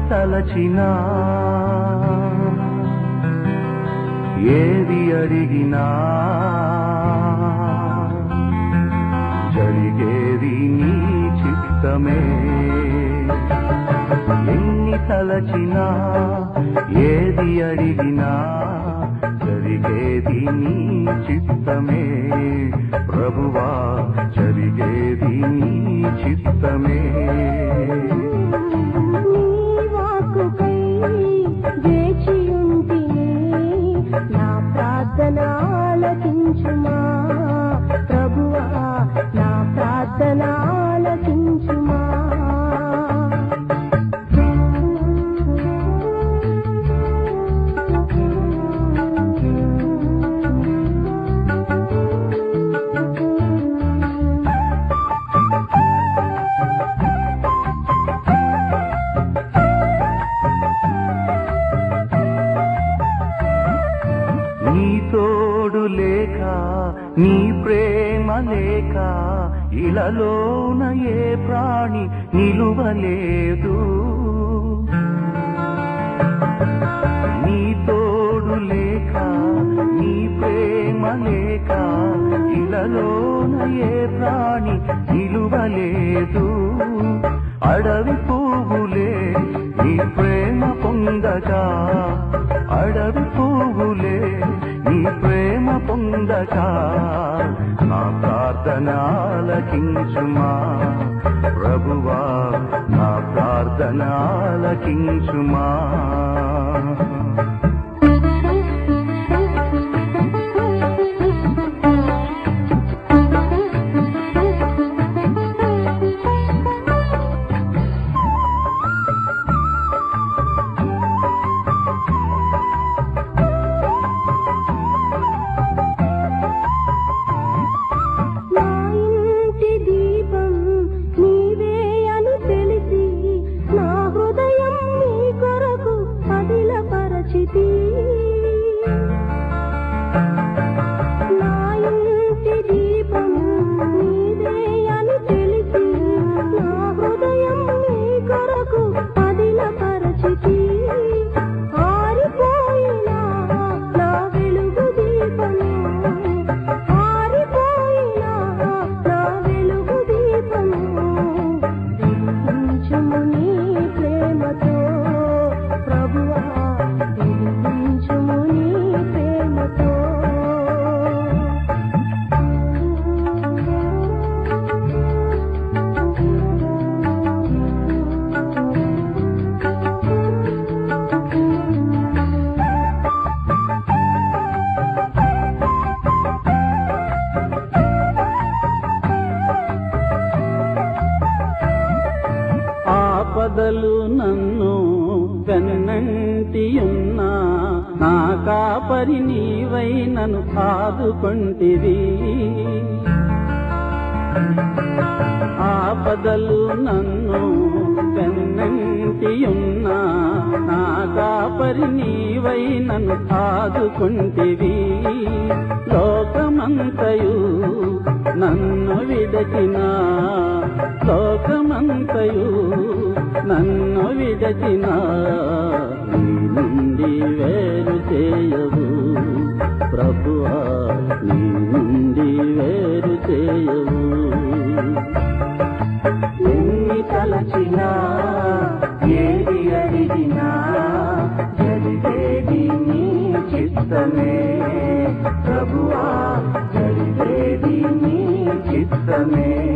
తలచినా ఏది అడిగినా జరిగేది నీ చిత్తమే ఎన్ని తలచినా ఏది అడిగినా జరిగేది నీ చిత్తమే ప్రభువా జరిగేది నీ చిత్తమే నీ వాక్కుకై వేచియుంటిని నా ప్రార్థన ఆలకించుమా ప్రభువా నా ప్రార్థన ఆలకించుమా నీ తోడు లేక నీ ప్రేమ లేక ఇలలోన ఏ ప్రాణి నిలువలేదు నీ తోడు లేక నీ ప్రేమ లేక ఇలలోన ఏ ప్రాణి నిలువలేదు అడవి పువ్వులే నీ ప్రేమ పొందగా అడవి పువ్వులే నీ ప్రేమ పొందగా నా ప్రార్థన ఆలకించుమా ప్రభువా నా ప్రార్థన ఆలకించుమా నా ఇంటి దీపం నీవే అని తెలిసి నా హృదయం నీ కొరకు పదిలపరచితి నా ఇంటి దీపం నీవే అని తెలిసి నా హృదయం నీ కొరకు పదిలపరచితి ఆరిపోయినా నా వెలుగు దీపము ఆరిపోయినా నా వెలుగు దీపము వెలిగించుము నీ ప్రేమతో ప్రభువా వెలిగించుము నీ ప్రేమతో ఆపదలు నన్ను వెన్నంటియున్నా నా కాపరి నీవై నన్ను ఆదుకొంటివి ఆపదలు నన్ను వెన్నంటియున్నా నా కాపరి నీవై నన్ను ఆదుకొంటివి లోకమంతయు నన్ను విడచిన లోకమంతయు నన్ను విడచిన నీ నుండి వేరు చేయవు ప్రభువా నీ నుండి వేరు చేయవు ఎన్ని తలచినా ఏది అడిగినా జరిగేది నీ చిత్తమే ప్రభువా జరిగేది నీ చిత్తమే